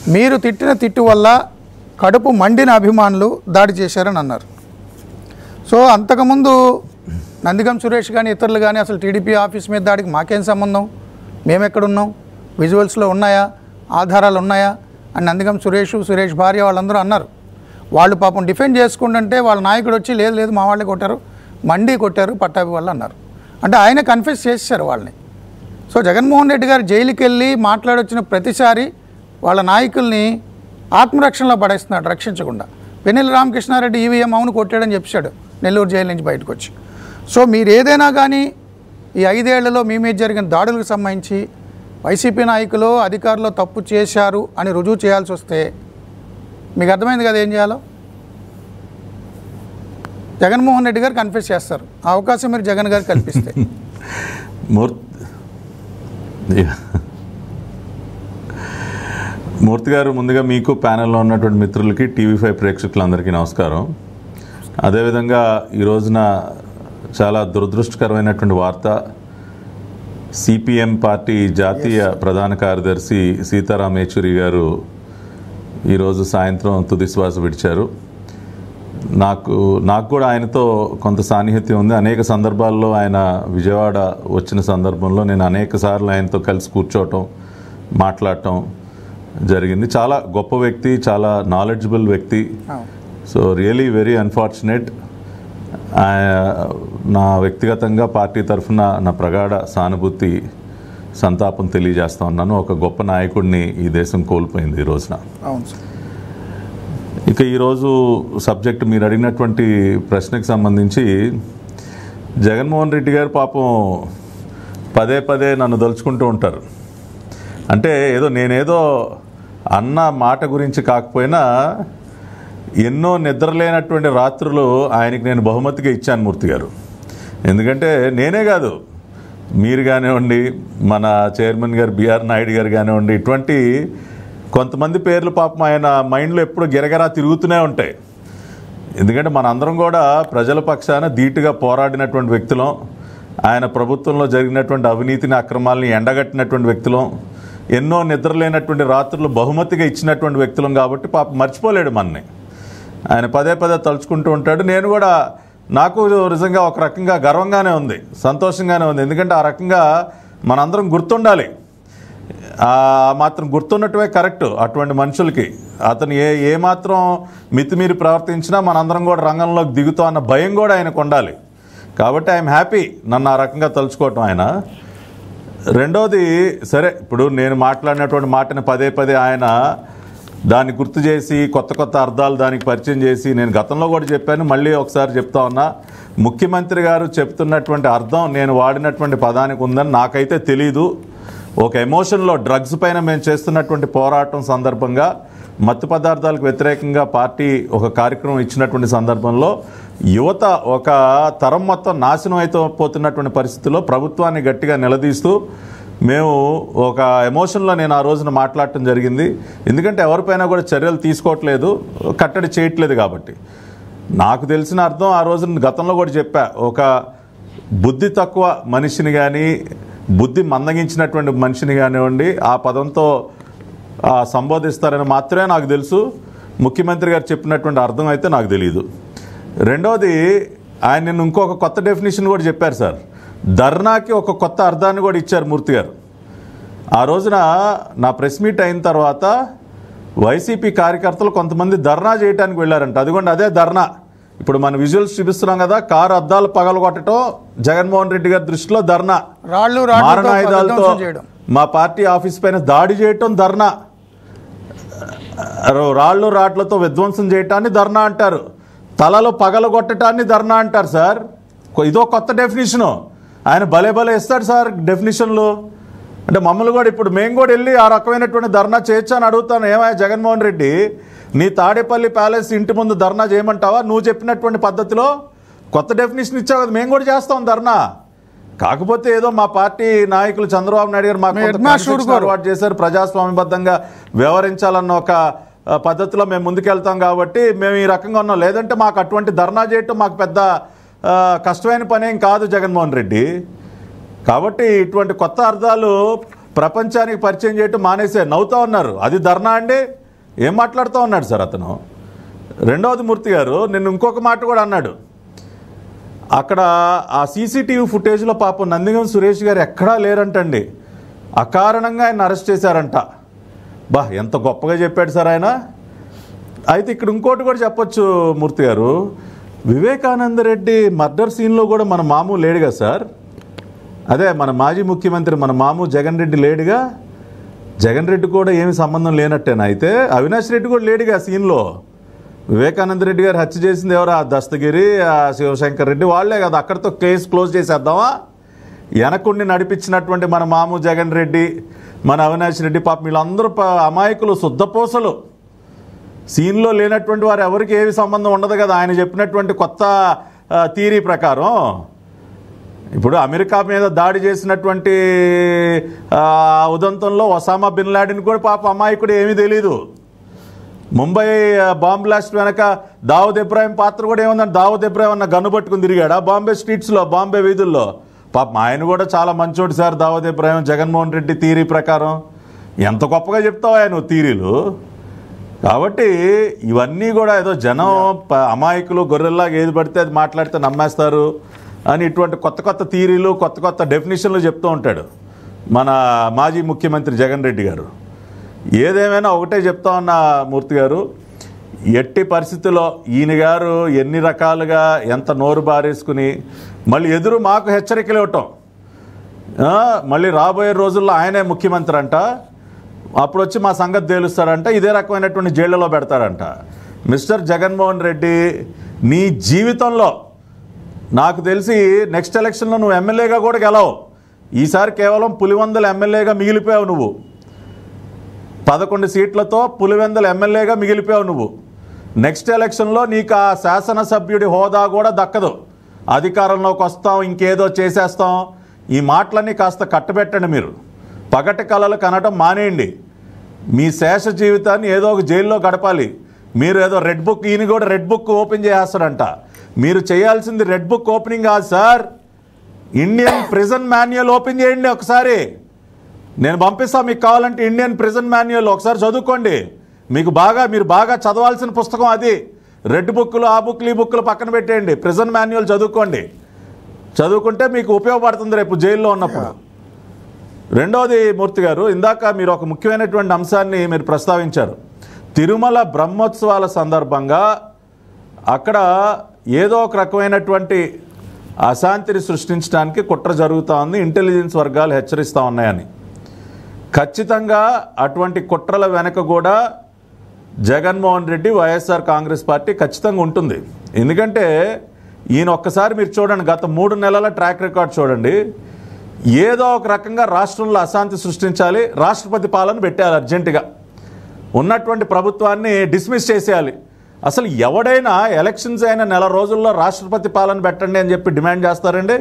మీరు తిట్టిన తిట్టు వల్ల కడుపు మండిన అభిమానులు దాడి చేశారని అన్నారు సో అంతకుముందు నందిగం సురేష్ కానీ ఇతరులు కానీ అసలు టీడీపీ ఆఫీస్ మీద దాడికి మాకేం సంబంధం మేము ఎక్కడున్నాం విజువల్స్లో ఉన్నాయా ఆధారాలు ఉన్నాయా అని నందిగం సురేష్ సురేష్ భార్య వాళ్ళందరూ అన్నారు వాళ్ళు పాపం డిఫెండ్ చేసుకుంటుంటే వాళ్ళ నాయకుడు వచ్చి లేదు లేదు మా వాళ్ళే కొట్టారు మండి కొట్టారు పట్టాభి వాళ్ళు అన్నారు అంటే ఆయన కన్ఫెస్ చేశారు వాళ్ళని సో జగన్మోహన్ రెడ్డి గారు జైలుకి వెళ్ళి మాట్లాడొచ్చిన ప్రతిసారి వాళ్ళ నాయకుల్ని ఆత్మరక్షణలో పడేస్తున్నాడు రక్షించకుండా పెన్నెల్లి రామకృష్ణారెడ్డి ఈవీఎం అవును కొట్టాడని చెప్పాడు నెల్లూరు జైలు నుంచి బయటకు వచ్చి సో మీరు ఏదైనా కానీ ఈ ఐదేళ్లలో మీ మీద జరిగిన దాడులకు సంబంధించి వైసీపీ నాయకులు అధికారులు తప్పు చేశారు అని రుజువు చేయాల్సి వస్తే మీకు అర్థమైంది కదా ఏం చేయాలో జగన్మోహన్ రెడ్డి గారు కన్ఫెస్ చేస్తారు ఆ అవకాశం మీరు జగన్ గారు కల్పిస్తే మూర్తి మూర్తి గారు ముందుగా మీకు ప్యానెల్లో ఉన్నటువంటి మిత్రులకి టీవీ ఫైవ్ ప్రేక్షకులందరికీ నమస్కారం అదేవిధంగా ఈ రోజున చాలా దురదృష్టకరమైనటువంటి వార్త సిపిఎం పార్టీ జాతీయ ప్రధాన కార్యదర్శి సీతారాం యేచూరి గారు ఈరోజు సాయంత్రం తుది శ్వాస విడిచారు నాకు నాకు కూడా ఆయనతో కొంత సాన్నిహిత్యం ఉంది అనేక సందర్భాల్లో ఆయన విజయవాడ వచ్చిన సందర్భంలో నేను అనేక సార్లు ఆయనతో కలిసి కూర్చోవటం మాట్లాడటం జరిగింది చాలా గొప్ప వ్యక్తి చాలా నాలెడ్జబుల్ వ్యక్తి అవును. సో రియలీ వెరీ అన్ఫార్చునేట్ నా వ్యక్తిగతంగా పార్టీ తరఫున నా ప్రగాఢ సానుభూతి సంతాపం తెలియజేస్తా ఉన్నాను ఒక గొప్ప నాయకుడిని ఈ దేశం కోల్పోయింది ఈ రోజున అవును సార్ ఇక ఈరోజు సబ్జెక్ట్ మీరు అడిగినటువంటి ప్రశ్నకు సంబంధించి జగన్మోహన్ రెడ్డి గారు పాపం పదే పదే నన్ను దలుచుకుంటూ ఉంటారు అంటే ఏదో నేనేదో అన్న మాట గురించి కాకపోయినా ఎన్నో నిద్రలేనటువంటి రాత్రులు ఆయనకి నేను బహుమతిగా ఇచ్చాను మూర్తి గారు ఎందుకంటే నేనే కాదు మీరు కానివ్వండి మన చైర్మన్ గారు బిఆర్ నాయుడు గారు కానివ్వండి ఇటువంటి కొంతమంది పేర్లు పాపం ఆయన మైండ్లో ఎప్పుడు గిరగరా తిరుగుతూనే ఉంటాయి ఎందుకంటే మనందరం కూడా ప్రజల పక్షాన ధీటుగా పోరాడినటువంటి వ్యక్తులం ఆయన ప్రభుత్వంలో జరిగినటువంటి అవినీతిని అక్రమాలని ఎండగట్టినటువంటి వ్యక్తులం ఎన్నో నిద్రలేనటువంటి రాత్రులు బహుమతిగా ఇచ్చినటువంటి వ్యక్తులం కాబట్టి పాప మర్చిపోలేడు మనని ఆయన పదే పదే తలుచుకుంటూ ఉంటాడు నేను కూడా నాకు నిజంగా ఒక రకంగా గర్వంగానే ఉంది సంతోషంగానే ఉంది ఎందుకంటే ఆ రకంగా మనందరం గుర్తుండాలి ఆ మాత్రం గుర్తున్నట్టువే కరెక్ట్ అటువంటి మనుషులకి అతను ఏ ఏ మాత్రం మితిమీరి ప్రవర్తించినా మనందరం కూడా రంగంలోకి దిగుతాం అన్న భయం కూడా ఆయనకు ఉండాలి కాబట్టి ఐఎమ్ హ్యాపీ నన్ను ఆ రకంగా తలుచుకోవటం ఆయన రెండోది సరే ఇప్పుడు నేను మాట్లాడినటువంటి మాటని పదే పదే ఆయన దాన్ని గుర్తు చేసి కొత్త కొత్త అర్థాలు దానికి పరిచయం చేసి నేను గతంలో కూడా చెప్పాను మళ్ళీ ఒకసారి చెప్తా ఉన్నా ముఖ్యమంత్రి గారు చెప్తున్నటువంటి అర్థం నేను వాడినటువంటి పదానికి ఉందని నాకైతే తెలీదు ఒక ఎమోషన్లో డ్రగ్స్ పైన మేము చేస్తున్నటువంటి పోరాటం సందర్భంగా మత్తు పదార్థాలకు వ్యతిరేకంగా పార్టీ ఒక కార్యక్రమం ఇచ్చినటువంటి సందర్భంలో యువత ఒక తరం మొత్తం నాశనం అయితే పోతున్నటువంటి పరిస్థితుల్లో ప్రభుత్వాన్ని గట్టిగా నిలదీస్తూ మేము ఒక ఎమోషన్లో నేను ఆ రోజున మాట్లాడటం జరిగింది ఎందుకంటే ఎవరిపైనా కూడా చర్యలు తీసుకోవట్లేదు కట్టడి చేయట్లేదు కాబట్టి నాకు తెలిసిన అర్థం ఆ రోజు గతంలో కూడా చెప్పా ఒక బుద్ధి తక్కువ మనిషిని కానీ బుద్ధి మందగించినటువంటి మనిషిని కానివ్వండి ఆ పదంతో ఆ, సంబోధిస్తారని మాత్రమే నాకు తెలుసు ముఖ్యమంత్రి గారు చెప్పినటువంటి అర్థం అయితే నాకు తెలియదు రెండవది ఆయన నిన్న ఇంకొక కొత్త డెఫినేషన్ కూడా చెప్పారు సార్ ధర్నాకి ఒక కొత్త అర్థాన్ని కూడా ఇచ్చారు మూర్తి గారు ఆ రోజున నా ప్రెస్ మీట్ అయిన తర్వాత వైసీపీ కార్యకర్తలు కొంతమంది ధర్నా చేయడానికి వెళ్ళారంట అదిగోండి అదే ధర్నా ఇప్పుడు మన విజువల్స్ చూపిస్తున్నాం కదా కారు అద్దాలు పగలగొట్టడం జగన్మోహన్ రెడ్డి గారి దృష్టిలో ధర్నా రాళ్ళు రాళ్ళతో మారణాయుధాలతో విధ్వంసం చేయడం మా పార్టీ ఆఫీస్ పైన దాడి చేయటం ధర్నా రా- రాళ్ళు రాట్లతో విధ్వంసం చేయటాన్ని ధర్నా అంటారు తలలో పగలగొట్టటాన్ని ధర్నా అంటారు సార్ కొ- ఇదో కొత్త డెఫినేషను ఆయన భలే భలే ఇస్తాడు సార్ డెఫినేషన్లు అంటే మమ్మల్ని కూడా ఇప్పుడు మేము కూడా వెళ్ళి ఆ రకమైనటువంటి ధర్నా చేయొచ్చు అని అడుగుతాను ఏమయ్యా జగన్మోహన్ రెడ్డి నీ తాడేపల్లి ప్యాలెస్ ఇంటి ముందు ధర్నా చేయమంటావా నువ్వు చెప్పినటువంటి పద్ధతిలో కొత్త డెఫినేషన్ ఇచ్చావు కదా మేము కూడా చేస్తాం ధర్నా కాకపోతే ఏదో మా పార్టీ నాయకులు చంద్రబాబు నాయుడు గారు మాకు మీ కొంత హెడ్ మాస్టర్ క్రమశిక్షణ ఊరుకోరు. అలవాటు చేశారు ప్రజాస్వామ్యబద్ధంగా వ్యవహరించాలన్న ఒక ఆ, పద్ధతిలో మేము ముందుకెళ్తాం కాబట్టి మేము ఈ రకంగా ఉన్నాం లేదంటే మాకు అటువంటి ధర్నా చేయటం మాకు పెద్ద ఆ, కష్టమైన పని ఏం కాదు జగన్మోహన్ రెడ్డి కాబట్టి ఇటువంటి కొత్త అర్థాలు ప్రపంచానికి పరిచయం చేయటం మానేసే నవ్వుతా ఉన్నారు అది ధర్నా అండి ఏం మాట్లాడుతూ ఉన్నాడు సార్ అతను రెండవది మూర్తి గారు నేను ఇంకొక మాట కూడా అన్నాడు అక్కడ ఆ సీసీటీవీ ఫుటేజ్లో పాపం నందిగం సురేష్ గారు ఎక్కడా లేరంటండి అకారణంగా ఆయన అరెస్ట్ చేశారంట బా ఎంత గొప్పగా చెప్పాడు సార్ ఆయన అయితే ఇక్కడ ఇంకోటి కూడా చెప్పొచ్చు మూర్తి గారు వివేకానంద రెడ్డి మర్డర్ సీన్లో కూడా మన మాము లేడుగా సార్ అదే మన మాజీ ముఖ్యమంత్రి మన మాము జగన్ రెడ్డి లేడుగా జగన్ రెడ్డి కూడా ఏమి సంబంధం లేనట్టేనా అయితే అవినాష్ రెడ్డి కూడా లేడుగా సీన్లో వివేకానంద రెడ్డి గారు హత్య చేసింది ఎవరు ఆ దస్తగిరి ఆ శివశంకర్ రెడ్డి వాళ్ళే కదా అక్కడితో కేసు క్లోజ్ చేసేద్దామా వెనకుండి నడిపించినటువంటి మన మాము జగన్ రెడ్డి మన అవినాష్ రెడ్డి పాపం వీళ్ళందరూ ప- అమాయకులు శుద్ధపూసలు సీన్లో లేనటువంటి వారు ఎవరికి ఏమి సంబంధం ఉండదు కదా ఆయన చెప్పినటువంటి కొత్త ఆ, థీరీ ప్రకారం ఇప్పుడు అమెరికా మీద దాడి చేసినటువంటి ఆ, ఉదంతంలో ఒసామా బిన్ లాడెన్ కూడా పాప అమాయకుడు ఏమీ తెలీదు ముంబై ఆ, బాంబ్ బ్లాస్ట్ వెనక దావుద్ ఇబ్రాహిం పాత్ర కూడా ఏముందంటే దావుద్ ఇబ్రాహిం అన్న గన్ను పట్టుకుని తిరిగాడా బాంబే స్ట్రీట్స్లో బాంబే వీధుల్లో పాపం ఆయన కూడా చాలా మంచోడు సార్ దావుద్ ఇబ్రాహిం జగన్మోహన్ రెడ్డి థీరీ ప్రకారం ఎంత గొప్పగా చెప్తావా నువ్వు థీరీలు కాబట్టి ఇవన్నీ కూడా ఏదో జనం ప- అమాయకులు గొర్రెల్లాగా ఏది పడితే అది మాట్లాడితే నమ్మేస్తారు అని ఇటువంటి కొత్త కొత్త థీరీలు కొత్త కొత్త డెఫినేషన్లు చెప్తూ ఉంటాడు మన మాజీ ముఖ్యమంత్రి జగన్ రెడ్డి గారు ఏదేమైనా ఒకటే చెప్తా ఉన్న మూర్తి గారు ఎట్టి పరిస్థితుల్లో ఈయన గారు ఎన్ని రకాలుగా ఎంత నోరు బారేసుకుని మళ్ళీ ఎదురు మాకు హెచ్చరికలు ఇవ్వటం ఆ, మళ్ళీ రాబోయే రోజుల్లో ఆయనే ముఖ్యమంత్రి అంట అప్పుడు వచ్చి మా సంగతి తేలుస్తాడంట ఇదే రకమైనటువంటి జైళ్లలో పెడతాడంట మిస్టర్ జగన్మోహన్ రెడ్డి నీ జీవితంలో నాకు తెలిసి నెక్స్ట్ ఎలక్షన్లో నువ్వు ఎమ్మెల్యేగా కూడా గెలవు ఈసారి కేవలం పులివందల ఎమ్మెల్యేగా మిగిలిపోయావు నువ్వు పదకొండు సీట్లతో పులివెందల ఎమ్మెల్యేగా మిగిలిపోయావు నువ్వు నెక్స్ట్ ఎలక్షన్లో నీకు ఆ శాసనసభ్యుడి హోదా కూడా దక్కదు అధికారంలోకి వస్తాం ఇంకేదో చేసేస్తాం ఈ మాటలన్నీ కాస్త కట్టబెట్టండి మీరు పగటి కళలు కనటం మానేయండి మీ శేష జీవితాన్ని ఏదో ఒక జైల్లో గడపాలి మీరు ఏదో రెడ్ బుక్ ఈయన కూడా రెడ్ బుక్ ఓపెన్ చేసేస్తాడంట మీరు చేయాల్సింది రెడ్ బుక్ ఓపెనింగ్ కాదు sir Indian prison manual open చేయండి ఒకసారి నేను పంపిస్తా మీకు కావాలంటే ఇండియన్ ప్రిజన్ మాన్యువల్ ఒకసారి చదువుకోండి మీకు బాగా మీరు బాగా చదవాల్సిన పుస్తకం అది రెడ్ బుక్లు ఆ బుక్లు ఈ బుక్లు పక్కన పెట్టేయండి ప్రిజన్ మాన్యువల్ చదువుకోండి చదువుకుంటే మీకు ఉపయోగపడుతుంది రేపు జైల్లో ఉన్నప్పుడు రెండవది మూర్తి గారు ఇందాక మీరు ఒక ముఖ్యమైనటువంటి అంశాన్ని మీరు ప్రస్తావించారు తిరుమల బ్రహ్మోత్సవాల సందర్భంగా అక్కడ ఏదో ఒక రకమైనటువంటి అశాంతిని సృష్టించడానికి కుట్ర జరుగుతూ ఉంది ఇంటెలిజెన్స్ వర్గాలు హెచ్చరిస్తూ ఉన్నాయని ఖచ్చితంగా అటువంటి కుట్రల వెనక కూడా జగన్మోహన్ రెడ్డి వైఎస్ఆర్ కాంగ్రెస్ పార్టీ ఖచ్చితంగా ఉంటుంది ఎందుకంటే ఈయన ఒక్కసారి మీరు చూడండి గత మూడు నెలల ట్రాక్ రికార్డ్ చూడండి ఏదో ఒక రకంగా రాష్ట్రంలో అశాంతి సృష్టించాలి రాష్ట్రపతి పాలన పెట్టాలి అర్జెంటుగా ఉన్నటువంటి ప్రభుత్వాన్ని డిస్మిస్ చేసేయాలి అసలు ఎవడైనా ఎలక్షన్స్ అయిన నెల రోజుల్లో రాష్ట్రపతి పాలన పెట్టండి అని చెప్పి డిమాండ్ చేస్తారండి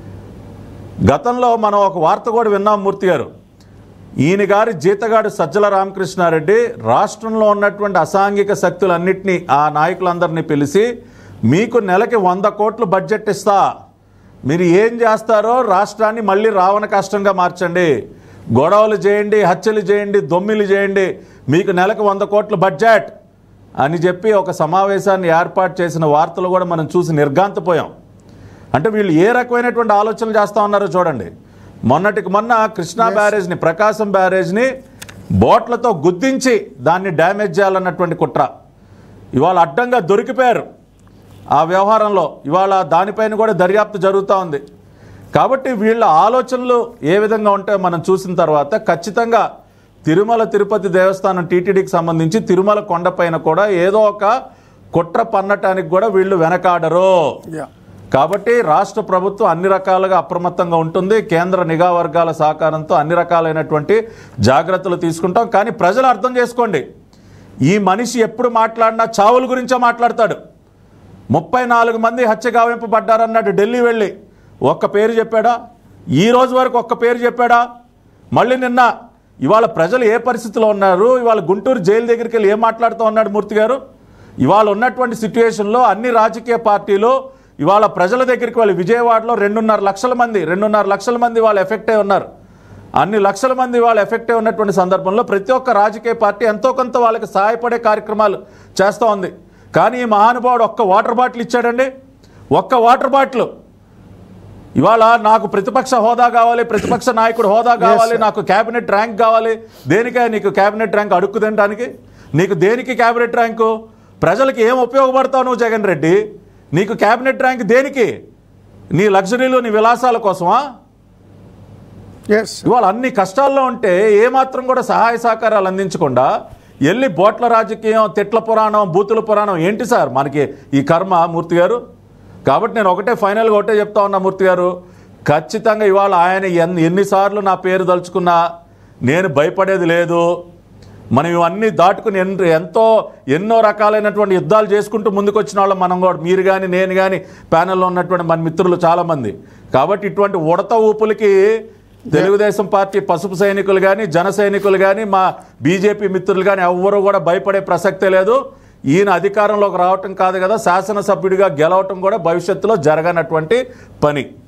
గతంలో మనం ఒక వార్త కూడా విన్నాం మూర్తి గారు ఈయన గారి జీతగాడు సజ్జల రామకృష్ణారెడ్డి రాష్ట్రంలో ఉన్నటువంటి అసాంఘిక శక్తులన్నింటినీ ఆ నాయకులందరినీ పిలిచి మీకు నెలకి వంద కోట్లు బడ్జెట్ ఇస్తా మీరు ఏం చేస్తారో రాష్ట్రాన్ని మళ్ళీ రావణ కష్టంగా మార్చండి గొడవలు చేయండి హత్యలు చేయండి దొమ్మిలు చేయండి మీకు నెలకు వంద కోట్ల బడ్జెట్ అని చెప్పి ఒక సమావేశాన్ని ఏర్పాటు చేసిన వార్తలు కూడా మనం చూసి నిర్గాంతపోయాం అంటే వీళ్ళు ఏ రకమైనటువంటి ఆలోచనలు చేస్తూ ఉన్నారో చూడండి మొన్నటికి మొన్న కృష్ణా బ్యారేజ్ని ప్రకాశం బ్యారేజ్ని బోట్లతో గుద్దించి దాన్ని డ్యామేజ్ చేయాలన్నటువంటి కుట్ర ఇవాళ అడ్డంగా దొరికిపోయారు ఆ వ్యవహారంలో ఇవాళ దానిపైన కూడా దర్యాప్తు జరుగుతూ ఉంది కాబట్టి వీళ్ళ ఆలోచనలు ఏ విధంగా ఉంటాయో మనం చూసిన తర్వాత ఖచ్చితంగా తిరుమల తిరుపతి దేవస్థానం టీటీడీకి సంబంధించి తిరుమల కొండపైన కూడా ఏదో ఒక కుట్ర పన్నటానికి కూడా వీళ్ళు వెనకాడరు యా కాబట్టి రాష్ట్ర ప్రభుత్వం అన్ని రకాలుగా అప్రమత్తంగా ఉంటుంది కేంద్ర నిఘా వర్గాల సహకారంతో అన్ని రకాలైనటువంటి జాగ్రత్తలు తీసుకుంటాం కానీ ప్రజలు అర్థం చేసుకోండి ఈ మనిషి ఎప్పుడు మాట్లాడినా చావుల గురించే మాట్లాడతాడు ముప్పై నాలుగు మంది హత్య గావింపబడ్డారన్నాడు ఢిల్లీ వెళ్ళి ఒక్క పేరు చెప్పాడా ఈ రోజు వరకు ఒక్క పేరు చెప్పాడా మళ్ళీ నిన్న ఇవాళ ప్రజలు ఏ పరిస్థితిలో ఉన్నారు ఇవాళ గుంటూరు జైలు దగ్గరికి వెళ్ళి ఏం మాట్లాడుతూ ఉన్నాడు మూర్తి గారు ఇవాళ ఉన్నటువంటి సిచ్యువేషన్లో అన్ని రాజకీయ పార్టీలు ఇవాళ ప్రజల దగ్గరికి వాళ్ళు విజయవాడలో రెండున్నర లక్షల మంది రెండున్నర లక్షల మంది వాళ్ళు ఎఫెక్ట్ అయి ఉన్నారు అన్ని లక్షల మంది వాళ్ళు ఎఫెక్ట్ అయి ఉన్నటువంటి సందర్భంలో ప్రతి ఒక్క రాజకీయ పార్టీ ఎంతో కొంత వాళ్ళకి సహాయపడే కార్యక్రమాలు చేస్తూ ఉంది కానీ ఈ మహానుభావుడు ఒక్క వాటర్ బాటిల్ ఇచ్చాడండి ఒక్క వాటర్ బాటిల్ ఇవాళ నాకు ప్రతిపక్ష హోదా కావాలి ప్రతిపక్ష నాయకుడు హోదా కావాలి నాకు క్యాబినెట్ ర్యాంక్ కావాలి దేనికే నీకు క్యాబినెట్ ర్యాంక్ అడుక్కు తినడానికి నీకు దేనికి క్యాబినెట్ ర్యాంకు ప్రజలకు ఏం ఉపయోగపడతావు నువ్వు జగన్ రెడ్డి నీకు క్యాబినెట్ ర్యాంక్ దేనికి నీ లగ్జరీలు నీ విలాసాల కోసమా ఎస్ ఇవాళ అన్ని కష్టాల్లో ఉంటే ఏమాత్రం కూడా సహాయ సహకారాలు అందించకుండా ఎల్లి బోట్ల రాజకీయం తిట్ల పురాణం బూతుల పురాణం ఏంటి సార్ మనకి ఈ కర్మ మూర్తి గారు కాబట్టి నేను ఒకటే ఫైనల్గా ఒకటే చెప్తా ఉన్నా మూర్తి గారు ఖచ్చితంగా ఇవాళ ఆయన ఎన్ని ఎన్నిసార్లు నా పేరు తలుచుకున్నా నేను భయపడేది లేదు మనం ఇవన్నీ దాటుకుని ఎన్ ఎంతో ఎన్నో రకాలైనటువంటి యుద్ధాలు చేసుకుంటూ ముందుకు వచ్చిన వాళ్ళం మనం కూడా మీరు కానీ నేను కానీ ప్యానెల్లో ఉన్నటువంటి మన మిత్రులు చాలామంది కాబట్టి ఇటువంటి ఉడత ఊపులకి తెలుగుదేశం పార్టీ పసుపు సైనికులు కానీ జన సైనికులు కానీ మా బీజేపీ మిత్రులు కానీ ఎవ్వరూ కూడా భయపడే ప్రసక్తే లేదు ఈయన అధికారంలోకి రావటం కాదు కదా శాసనసభ్యుడిగా గెలవటం కూడా భవిష్యత్తులో జరగనటువంటి పని